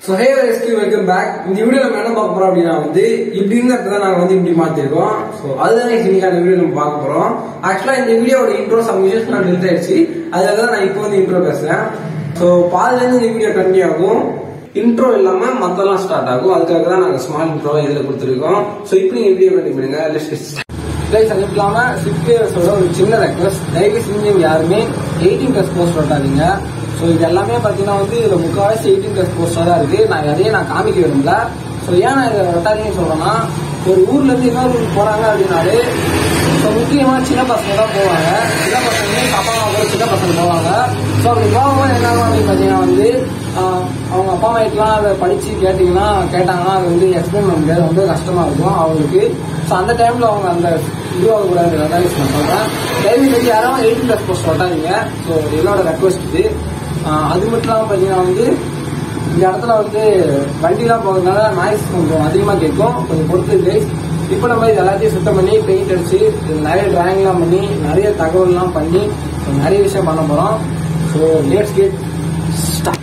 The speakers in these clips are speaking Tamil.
So hey rescue welcome back இந்த வீடியோ நம்ம என்ன பார்க்க போறோம் அப்படின்னா வந்து இப்படி இருந்த இடத்துல நாங்கள் வந்து இப்படி மாத்திருக்கோம் ஸோ அதுதான் இன்னைக்கான வீடியோ நம்ம பார்க்க போறோம் ஆக்சுவலா இந்த வீடியோட இன்ட்ரோ சம் விஷயஸ் நான் டெலிட் ஆயிடுச்சு அதுக்காக தான் நான் இப்போ வந்து இன்ட்ரோ பேசுறேன் ஸோ பாதிலேருந்து இந்த வீடியோ கண்டினியூ ஆகும் இன்ட்ரோ இல்லாம மத்தெல்லாம் ஸ்டார்ட் ஆகும் அதுக்காக தான் நாங்கள் ஸ்மால் இன்ட்ரோ இதில் கொடுத்துருக்கோம் ஸோ இப்போ நீங்க வீடியோ கண்டினியூ பண்ணுங்க லெட்ஸ் கைஸ் அது இல்லாம சிப்டேஸோட ஒரு சின்ன ரெக்வஸ்ட் தயவு செஞ்சு யாருமே எயிட்டீன் பிளஸ் போஸ்ட் பண்ணாதீங்க ஸோ இது எல்லாமே பார்த்தீங்கன்னா வந்து இதுல முக்கால்வாசி எயிட்டீன் பிளஸ் போஸ்டா தான் இருக்கு நான் எதையும் நான் காமிக்க விரும்பல ஸோ ஏன் நான் இதை வெட்டாதீங்கன்னு சொல்றேன்னா ஒரு ஊர்ல இருந்து இன்னொரு ஊருக்கு போறாங்க அப்படின்னாலே ஸோ முக்கியமா சின்ன பசங்க தான் போவாங்க சின்ன பசங்க அப்பா அம்மா கூட சின்ன பசங்க போவாங்க ஸோ அப்படி போகும்போது என்ன ஆகும் அப்படின்னு பார்த்தீங்கன்னா வந்து ஆஹ், அவங்க அப்பா அம்மா கிட்டலாம் அதை படிச்சு கேட்டீங்கன்னா கேட்டாங்கன்னா அது வந்து எக்ஸ்பிளைன் பண்ண முடியாது ரொம்ப கஷ்டமா இருக்கும் அவங்களுக்கு ஸோ அந்த டைம்ல அவங்க அந்த இதுவாக கூடாது அதான் நான் சொல்றேன் தயவு செஞ்சு யாரும் எயிட் பிளஸ் போஸ்ட் ஒட்டாதீங்க ஸோ என்னோட ரெக்வஸ்ட் இது ஆஹ், அது மட்டும் இல்லாமல் பார்த்தீங்கன்னா வந்து இந்த இடத்துல வந்து வண்டிலாம் போகிறதுனால நாய்ஸ் கொஞ்சம் அதிகமாக கேட்கும் கொஞ்சம் பொறுத்து கைஸ் இப்போ நம்ம இது எல்லாத்தையும் சுத்தம் பண்ணி பெயிண்ட் அடிச்சு இது நிறைய டிராயிங்லாம் பண்ணி நிறைய தகவல்லாம் பண்ணி so நிறைய விஷயம் பண்ண போகிறோம் so let's get start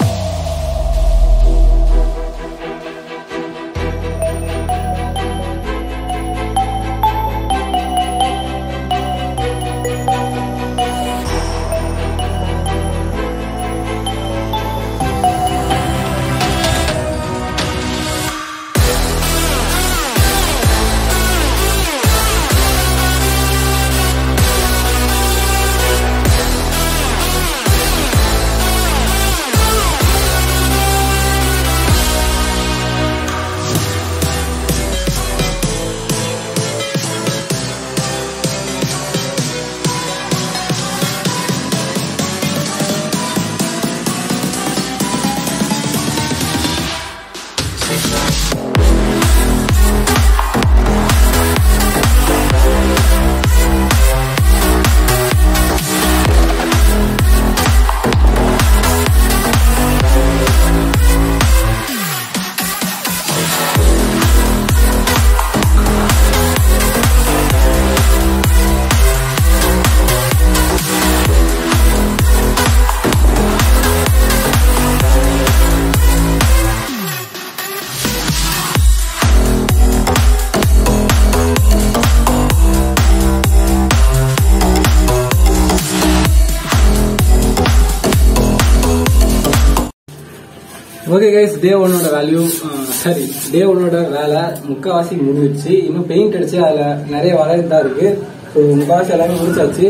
okay guys day ஒன்னோட வேல்யூ சரி டே ஒன்னோட வேலை முக்கால்வாசி முடிஞ்சிருச்சு இன்னும் பெயிண்ட் அடிச்சு அதுல நிறைய வரையது தான் இருக்கு ஸோ முக்கால்வாசி எல்லாமே முடிச்சாச்சு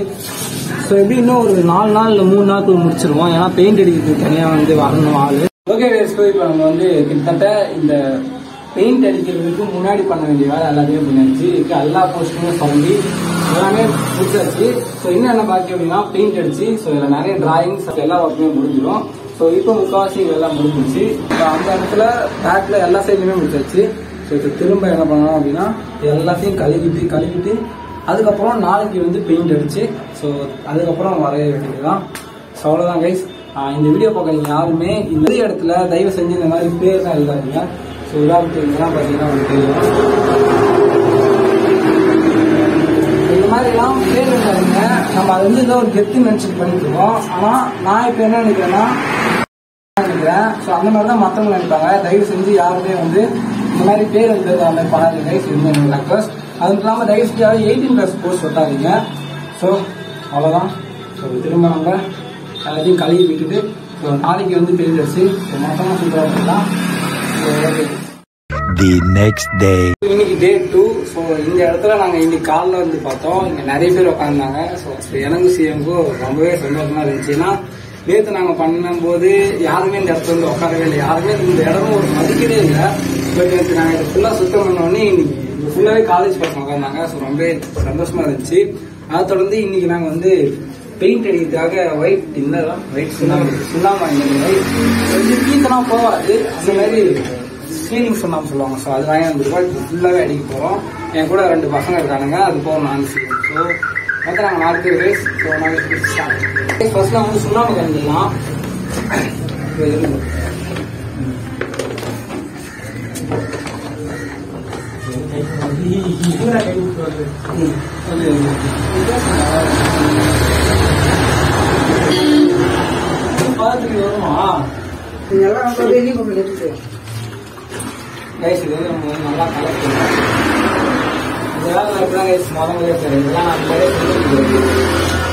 ஸோ எப்படி இன்னும் ஒரு நாலு நாள் இல்லை மூணு நாளுக்குள்ள முடிச்சிருவோம் ஏன்னா பெயிண்ட் அடிக்கிறதுக்கு தனியாக வந்து வரணும் ஆளு ஓகே கைஸ் இப்போ நம்ம வந்து கிட்டத்தட்ட இந்த பெயிண்ட் அடிக்கிறதுக்கு முன்னாடி பண்ண வேண்டிய வேலை எல்லாத்தையும் பண்ணியாச்சு இருக்க எல்லா போஸ்ட்டுமே சொல்லி எல்லாமே முடிச்சாச்சு ஸோ இன்னும் என்ன பாக்கி அப்படின்னா பெயிண்ட் அடிச்சு ஸோ இதில் நிறைய டிராயிங்ஸ் எல்லா ஒர்க்குமே முடிஞ்சிடும் ஸோ இப்போ முக்கால்வாசி இதெல்லாம் முடிஞ்சிச்சு இப்போ அந்த இடத்துல பேக்ல எல்லா சைட்லையுமே முடிச்சாச்சு ஸோ இப்போ திரும்ப என்ன பண்ணணும் அப்படின்னா இது எல்லாத்தையும் கழுவிட்டு கழுவிட்டு அதுக்கப்புறம் நாளைக்கு வந்து பெயிண்ட் அடிச்சு ஸோ அதுக்கப்புறம் வரைய வேண்டியதுதான் ஸோ அவ்வளோதான் கைஸ் இந்த வீடியோ பார்க்குறீங்க யாருமே இந்த இடத்துல தயவு செஞ்சு இந்த மாதிரி பேர் தான் எழுதாதீங்க ஸோ உதாரணத்துக்கு இதெல்லாம் பார்த்தீங்கன்னா உங்களுக்கு தெரியும் இந்த மாதிரி எல்லாம் பேர் எழுதாதீங்க நம்ம அது வந்து ஏதோ ஒரு கெத்து மென்ஷன் பண்ணிட்டு இருக்கோம் ஆனால் நான் இப்போ என்ன நினைக்கிறேன்னா நினைக்கிறேன் ஸோ அந்த மாதிரி தான் மற்றவங்க நினைப்பாங்க தயவு செஞ்சு யாருமே வந்து இந்த மாதிரி பேர் எழுதுறது அந்த மாதிரி பண்ணாதீங்க கைஸ் இது எனக்கு ரெக்வஸ்ட் அது இல்லாமல் தயவு செஞ்சு யாரும் எயிட்டீன் ப்ளஸ் கோர்ஸ் ஒட்டாதீங்க ஸோ அவ்வளோதான் ஸோ திரும்ப நம்ம எல்லாத்தையும் கழுவி விட்டுட்டு ஸோ நாளைக்கு வந்து பெயிண்ட் அடிச்சு ஸோ மொத்தமாக சூப்பராக இருக்கலாம் so okay The next day. இன்னைக்கு டே டூ ஸோ இந்த இடத்துல நாங்கள் இன்னைக்கு காலைல வந்து பார்த்தோம் இங்கே நிறைய பேர் உட்காந்துருந்தாங்க ஸோ எனக்கு சிஎம்க்கும் ரொம்பவே சந்தோஷமா இருந்துச்சு ஏன்னா நேற்று நாங்கள் பண்ணும்போது யாருமே இந்த இடத்துல வந்து உட்காரவே இல்லை யாருமே இந்த இடமும் ஒரு மதிக்கவே இல்லை பட் நேற்று நாங்கள் இதை ஃபுல்லாக சுத்தம் பண்ணோடனே இன்னைக்கு இங்கே ஃபுல்லாகவே காலேஜ் பசங்க உட்காந்தாங்க ஸோ ரொம்பவே சந்தோஷமா இருந்துச்சு அதை தொடர்ந்து இன்னைக்கு நாங்கள் வந்து பெயிண்ட் அடிக்கிறதுக்காக ஒயிட் இன்னதான் ஒயிட் சுண்ணாம்பு சுண்ணாம்பு வாங்கிட்டு கீத்தெல்லாம் போகாது அந்த மாதிரி சீலிங் சுண்ணாம்பு சொல்லுவாங்க ஸோ அது வாங்கி வந்துருக்கோம் இப்போ ஃபுல்லாகவே அடிக்க போகிறோம் என் கூட ரெண்டு பசங்க இருக்கானுங்க அது போகிறோம் நான் சீலிங் ஸோ மொத்தம் நாங்கள் நாலு பேர் ரேஸ் ஸோ நாங்கள் ஸ்டார்ட் ஃபர்ஸ்ட் நான் வந்து சுண்ணாம்பு கலந்துடலாம் இப்போ இருங்க. பார்த்துட்டு வருமா இதெல்லாம் வந்து வெளியே கொண்டு எடுத்து கைஸ் இது நம்ம வந்து நல்லா கலெக்ட் பண்ணோம் இதெல்லாம் நான் இப்பதான் கைஸ் முத முதல்ல சரி இதெல்லாம் நான் முன்னாடியே சொல்லிருக்கேன்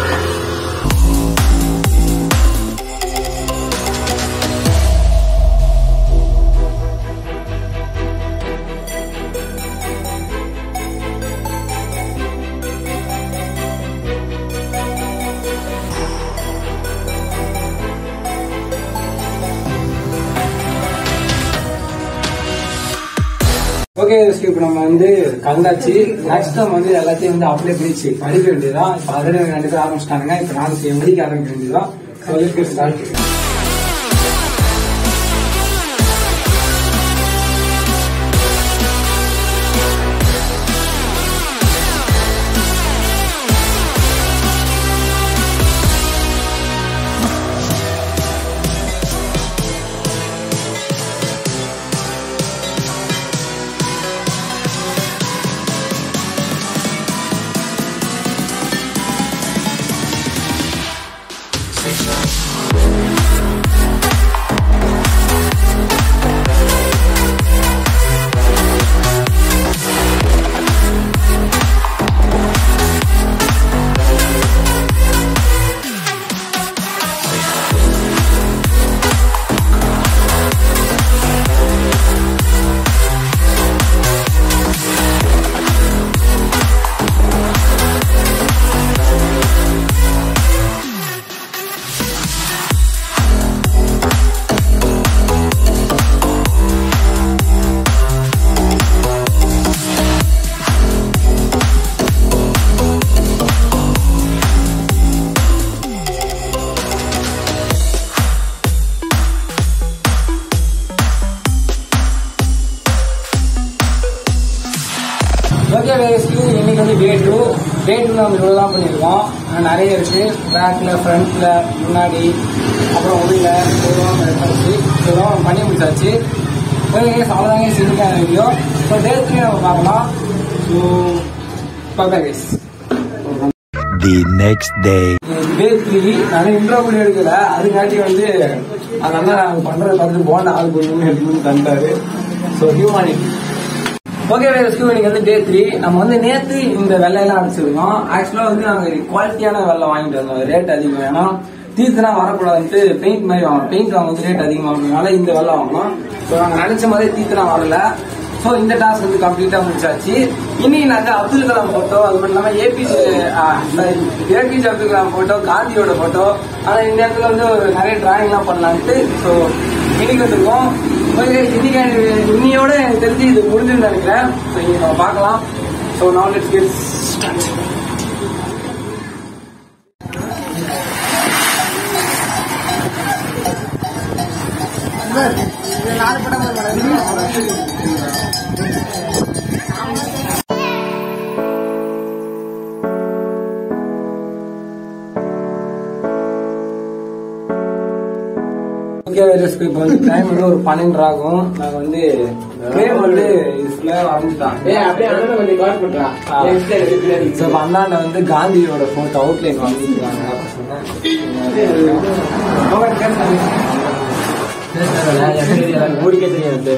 ஓகே இப்போ நம்ம வந்து கலந்தாச்சு நெக்ஸ்ட் நம்ம வந்து எல்லாத்தையும் வந்து அப்ளை பண்ணிச்சு படிக்க வேண்டியதான் இப்போ ஆல்ரெடி ரெண்டு பேர் ஆரம்பிச்சிட்டாங்க இப்போ நாளைக்கு முடிக்க ஆரம்பிக்க வேண்டியதான் சொல்லிட்டு ஸ்டார்ட் ஓகே வேஸ்க்கு இன்னைக்கு வந்து டே டூ டே டூ நம்ம இவ்வளோ தான் பண்ணியிருக்கோம் ஆனா நிறைய இருக்கு பேக்ல ஃப்ரண்ட்ல முன்னாடி அப்புறம் உள்ள இதெல்லாம் எடுத்தாச்சு இதெல்லாம் நம்ம பண்ணி முடிச்சாச்சு ஓகே அவ்வளோதாங்க சிறுக்கான வீடியோ ஸோ டே த்ரீ நம்ம பார்க்கலாம் ஸோ பார்க்கலாம் guys The next day. Day three நான் இன்ட்ரோ கூட எடுக்கல அதுக்காட்டி வந்து அதனால நாங்கள் பண்றதை பார்த்துட்டு போன ஆள் கொஞ்சம் எடுத்துன்னு தந்தாரு ஸோ ஹியூமானிட்டி ஓகே ரெஸ்கியூ இன்னைக்கு வந்து டே த்ரீ நம்ம வந்து நேத்து இந்த வெள்ளையெல்லாம் அடிச்சிருக்கோம் ஆக்சுவலா வந்து நாங்க குவாலிட்டியான வெள்ளை வாங்கிட்டு வந்தோம் ரேட் அதிகம் ஏன்னா தீர்த்துனா வரக்கூடாதுன்ட்டு பெயிண்ட் மாதிரி வாங்கணும் பெயிண்ட் வாங்க வந்து ரேட் அதிகமாகறதுனால இந்த வெள்ளை வாங்கணும் ஸோ நாங்க நினைச்ச மாதிரி தீர்த்துனா வரல ஸோ இந்த டாஸ்க் வந்து கம்ப்ளீட்டா முடிச்சாச்சு இனி நாங்க அப்துல் கலாம் போட்டோ அது மட்டும் இல்லாம APJ APJ Abdul Kalam photo காந்தியோட போட்டோ ஆனா இந்த இடத்துல வந்து ஒரு நிறைய டிராயிங்லாம் பண்ணலான்ட்டு ஸோ இன்னைக்கு வந்திருக்கோம் ஓகே, இன்னைக்கு எனக்கு- இன்னையோட எனக்கு தெரிஞ்சு இது முடிஞ்சுன்னு நினைக்கிறேன் ஸோ இங்க நம்ம பார்க்கலாம் so not let's get start இது நாலு படம் ஒரு படம் ஓகே வைரஸ்க்கு இப்போ வந்து டைம் வந்து ஒரு பன்னெண்டு ஆகும் நாங்க வந்து ஃப்ரேம் வந்து இது ஃபுல்லாக வரைஞ்சிட்டாங்க ஸோ இப்போ அண்ணாண்ட வந்து காந்தியோட ஃபோட்டோ அவுட்லைன் வாங்கிருக்காங்க ஊருக்கே தெரியாது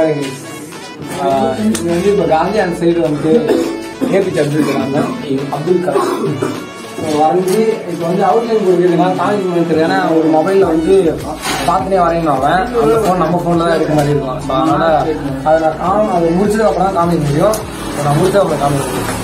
இது வந்து இப்போ காந்தி அந்த சைடு வந்து ஏபிஜே அப்துல் கலாம் தான் அப்துல் கலாம் So, வரைஞ்சி இப்போ வந்து அவுட்லைன் கொடுக்குறதுனா காமிக்க தெரியும் ஏன்னா ஒரு மொபைலில் வந்து பார்த்துனே வரையணும் அவன் அந்த ஃபோன் நம்ம ஃபோனில் தான் எடுக்க மாதிரி இருக்கும் ஸோ அதனால் அதை நான் காம அதை முடிச்சதுக்கு அப்புறம் தான் காமிக்க முடியும் So, நான் முடிச்சது அப்புறம் காமிக்க முடியும்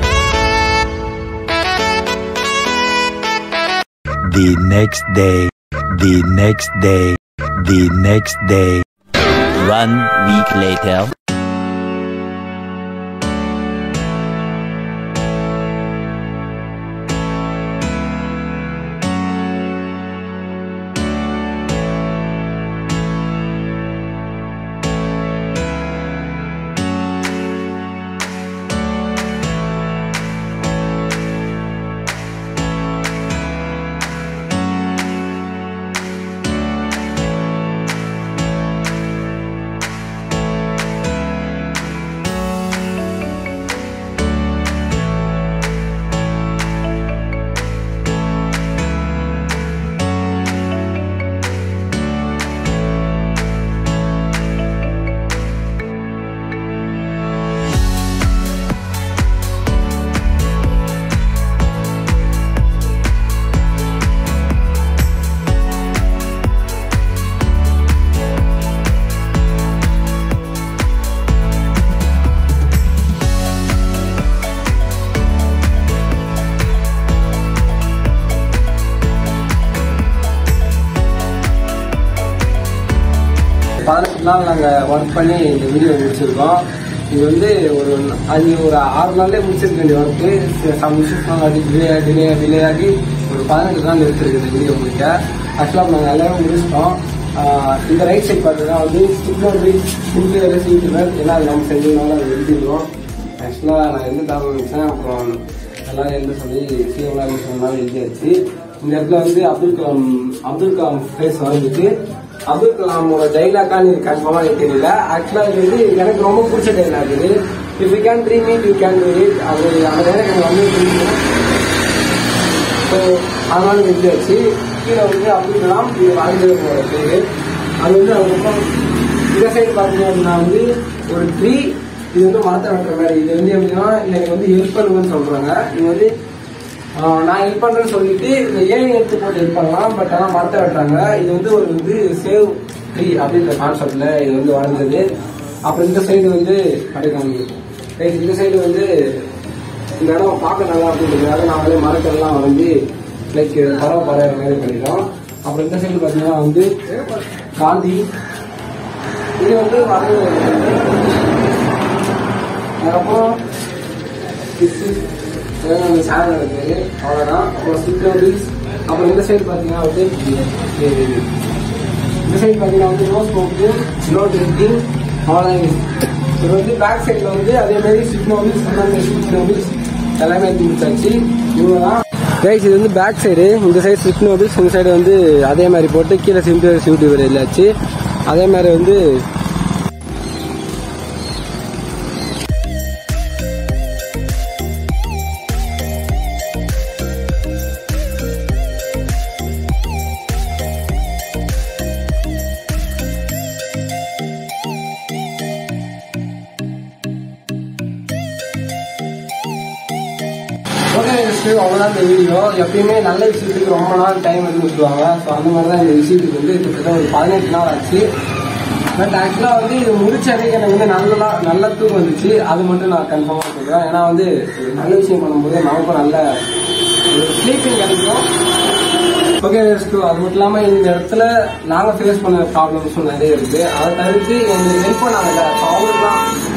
The next day. The next day. The next day. One week later. பதினெட்டு நாள் நாங்கள் ஒர்க் பண்ணி இந்த வீடியோ முடிச்சிருக்கோம் இது வந்து ஒரு அது ஒரு ஆறு நாள்லேயே முடிச்சிருக்க வேண்டிய ஒர்க்கு சம் இஷ்யூஸ்லாம் ஆகி டிலே டிலே டிலே ஆகி ஒரு பதினெட்டு நாள் எடுத்துருக்கு இந்த வீடியோ முடிக்க ஆக்சுவலாக நாங்கள் எல்லாமே முடிச்சிட்டோம் ஆஹ் இந்த ரைட் சைட் பார்த்தீங்கன்னா வந்து சிக்னல் பீச் சிங்கிள் சீட்டுனர் ஏன்னா அது நம்ம செஞ்சதுனால அது எழுதிடுவோம் ஆக்சுவலாக நான் எந்த தகவல் வச்சேன் அப்புறம் எல்லாரும் எழுத சொல்லி சீஎம்லாம் சொன்னாலும் எழுதியாச்சு இந்த இடத்துல வந்து அப்துல் கலாம் அப்துல் கலாம் ஃபேஸ் வந்துட்டு அப்துல் கலாமோட டைலாக்கான்னு எனக்கு கன்ஃபார்மா எனக்கு தெரியல ஆக்சுவலா இது வந்து எனக்கு ரொம்ப பிடிச்ச டைலாக் இது if you can dream it you can do it அது அந்த டைலாக் எனக்கு வந்து பிடிக்கும் ஸோ அதனால எழுதியாச்சு கீழே வந்து அப்துல் கலாம் இது வாழ்ந்தவங்களோட பேரு அது வந்து அதுக்கப்புறம் இந்த சைடு பார்த்தீங்க அப்படின்னா வந்து ஒரு ட்ரீ இது வந்து மரத்தை வெட்டுற மாதிரி இது வந்து எப்படின்னா எனக்கு வந்து ஹெல்ப் பண்ணுங்கன்னு சொல்றாங்க இது வந்து ஆஹ், நான் ஹெல்ப் பண்றேன்னு சொல்லிட்டு இந்த ஏழை எடுத்து போட்டு ஹெல்ப் பண்ணலாம் பட் ஆனால் மரத்தை வெட்டுறாங்க இது வந்து ஒரு வந்து சேவ் ட்ரீ அப்படின்ற கான்செப்ட்ல இது வந்து வளர்ந்தது அப்புறம் இந்த சைடு வந்து கிடைக்கும் இந்த சைடு வந்து இந்த இடம் பார்க்க நல்லா அப்படின்றதுக்காக நாங்களே மரக்கெல்லாம் வந்து லைக் பறவை பறவை மாதிரி பண்ணிட்டோம் அப்புறம் இந்த சைடு பார்த்தீங்கன்னா வந்து காந்தி இது வந்து வரைவு அதுக்கப்புறம் சேனல் இருக்கு அவ்வளோதான் அப்புறம் சிக்னோரிஸ் அப்புறம் இந்த சைடு பார்த்தீங்கன்னா வந்து இது. இந்த சைடு பார்த்தீங்கன்னா வந்து நோ ஸ்மோக்கிங் நோ ட்ரிங்கிங் அவ்வளோதான் இது. இது வந்து பேக் சைடில் வந்து அதே மாதிரி சிக்னோரிஸ் சிக்னோரிஸ் எல்லாமே எடுத்து முடிச்சாச்சு இவ்வளோதான் ரைஸ் இது வந்து பேக் சைடு இந்த சைடு சிக்னோரிஸ் இந்த சைடு வந்து அதே மாதிரி போட்டு கீழே சிம்பிள் சியூட்டி வேறு இல்லாச்சு அதே மாதிரி வந்து ஓகே விஷயம் அவ்வளோதான் இந்த வீடியோ எப்பயுமே நல்ல விஷயத்துக்கு ரொம்ப நாள் டைம் வந்து விட்டுருவாங்க ஸோ அந்த மாதிரி தான் இந்த விஷயத்துக்கு வந்து கிட்டத்தட்ட ஒரு பதினெட்டு நாள் ஆச்சு பட் ஆக்சுவலாக வந்து இது முடிச்ச அன்னைக்கு எனக்கு வந்து நல்லா நல்ல தூக்கம் வந்துச்சு அது மட்டும் நான் கன்ஃபார்மாக சொல்கிறேன் ஏன்னா வந்து ஒரு நல்ல விஷயம் பண்ணும்போது நமக்கும் நல்ல ஸ்லீப்பிங் கிடைக்கும் ஓகே அது மட்டும் இல்லாமல் இந்த இடத்துல நாங்கள் ஃபேஸ் பண்ண ப்ராப்ளம்ஸும் நிறைய இருக்குது அதை தவிர்த்து எங்களுக்கு ஹெல்ப் பண்ணாங்கல்ல ஸோ அவங்களுக்குலாம்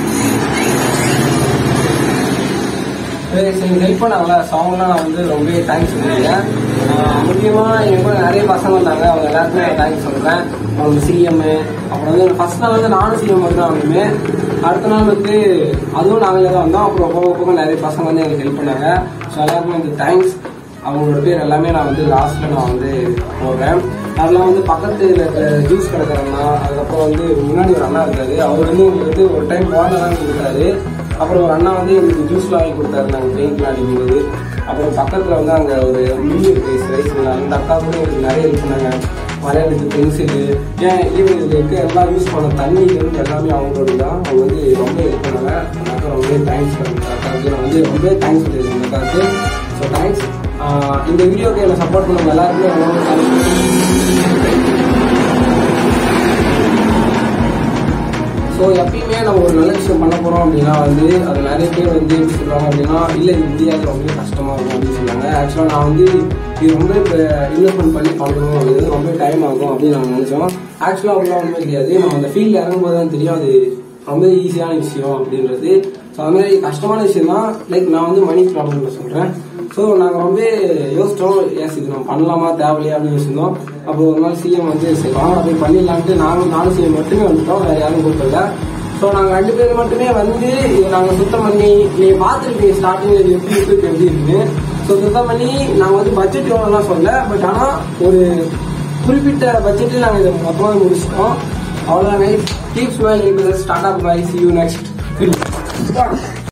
ஹெல்ப் பண்ணாங்களா ஸோ அவங்களாம் நான் வந்து ரொம்ப தேங்க்ஸ் சொல்லியிருக்கேன் முக்கியமாக என் கூட நிறைய பசங்க வந்தாங்க அவங்க எல்லாருக்குமே நான் தேங்க்ஸ் சொல்கிறேன் அவங்க சிஎம் அப்புறம் வந்து ஃபர்ஸ்ட் நாள் வந்து நானும் சிஎம் மட்டும் தான் வந்தோமே அடுத்த நாள் வந்து அதுவும் நாங்களே தான் வந்தோம் அப்புறம் போக போக நிறைய பசங்க வந்து எனக்கு ஹெல்ப் பண்ணாங்க ஸோ எல்லாருக்குமே வந்து தேங்க்ஸ் அவங்களோட பேர் எல்லாமே நான் வந்து லாஸ்ட்ல நான் வந்து போடுறேன் அதெல்லாம் வந்து பக்கத்துல இருக்கிற ஜூஸ் கிடக்கிறண்ணா அதுக்கப்புறம் வந்து முன்னாடி ஒரு அண்ணா இருக்காரு அவர் வந்து உங்களுக்கு வந்து ஒரு டைம் வாட்டர் வாங்கி கொடுத்தாரு அப்புறம் ஒரு அண்ணா வந்து எங்களுக்கு ஜூஸ்லாம் வாங்கி கொடுத்தாரு நாங்கள் பெயிண்ட்லாம் அடிக்கும்போது அப்புறம் பக்கத்தில் வந்து அங்கே ஒரு மியூசிக் ரைஸ் ரைஸ் அந்த அக்கா கூட எங்களுக்கு நிறைய ஹெல்ப் பண்ணாங்க மலையாளத்துக்கு பென்சிலு ஏன் ஈவன் இதில் இருக்க எல்லாம் யூஸ் பண்ண தண்ணி இருந்து எல்லாமே அவங்களோட தான் அவங்க வந்து ரொம்ப ஹெல்ப் பண்ணாங்க அந்த அக்கா ரொம்பவே தேங்க்ஸ் பண்ணுங்க அக்காவுக்கு நான் வந்து ரொம்பவே தேங்க்ஸ் சொல்லியிருக்கேன் அந்த அக்காவுக்கு ஸோ தேங்க்ஸ் இந்த வீடியோக்கு என்னை சப்போர்ட் பண்ணவங்க எல்லாருக்குமே ரொம்ப தேங்க்ஸ் ஸோ எப்பயுமே நம்ம ஒரு நல்ல விஷயம் பண்ண போறோம் அப்படின்னா வந்து அது நிறைய பேர் வந்து எப்படி சொல்லுவாங்க அப்படின்னா இல்லை இது முடியாது ரொம்ப கஷ்டமா இருக்கும் அப்படின்னு சொல்லுவாங்க ஆக்சுவலாக நான் வந்து இது ரொம்ப இப்போ இன்வெஸ்ட்மெண்ட் பண்ணி பண்ணணும் அது ரொம்ப டைம் ஆகும் அப்படின்னு நாங்கள் நினைச்சோம் ஆக்சுவலாக அவ்வளோ ஒன்றுமே தெரியாது நம்ம அந்த ஃபீல்டில் இறங்கும்போது தான் தெரியும் அது ரொம்ப ஈஸியான விஷயம் அப்படின்றது ஸோ அது மாதிரி கஷ்டமான விஷயம் தான் லைக் நான் வந்து மணி ப்ராப்ளம்ல சொல்கிறேன் ஸோ நாங்கள் ரொம்ப யோசிச்சோம் எஸ் இது நம்ம பண்ணலாமா தேவையில்லையா அப்படின்னு யோசிச்சிருந்தோம் அப்போ ஒரு நாள் சிஎம் வந்து சரி வாங்க போய் பண்ணிடலான்ட்டு நானும் நானும் சிஎம் மட்டுமே வந்துட்டோம் வேற யாரும் கூப்பிடல ஸோ நாங்கள் ரெண்டு பேரும் மட்டுமே வந்து இதை நாங்கள் சுத்தம் பண்ணி நீங்கள் பார்த்துருப்பீங்க ஸ்டார்டிங் இது எப்படி இருக்கு இப்ப எப்படி இருக்குன்னு ஸோ சுத்தம் பண்ணி நாங்கள் வந்து பட்ஜெட் எவ்வளோலாம் சொல்லல பட் ஆனால் ஒரு குறிப்பிட்ட பட்ஜெட்டில் நாங்கள் இதை மொத்தமாக முடிச்சிட்டோம் அவ்வளோதான் night keep smile start up bye see you next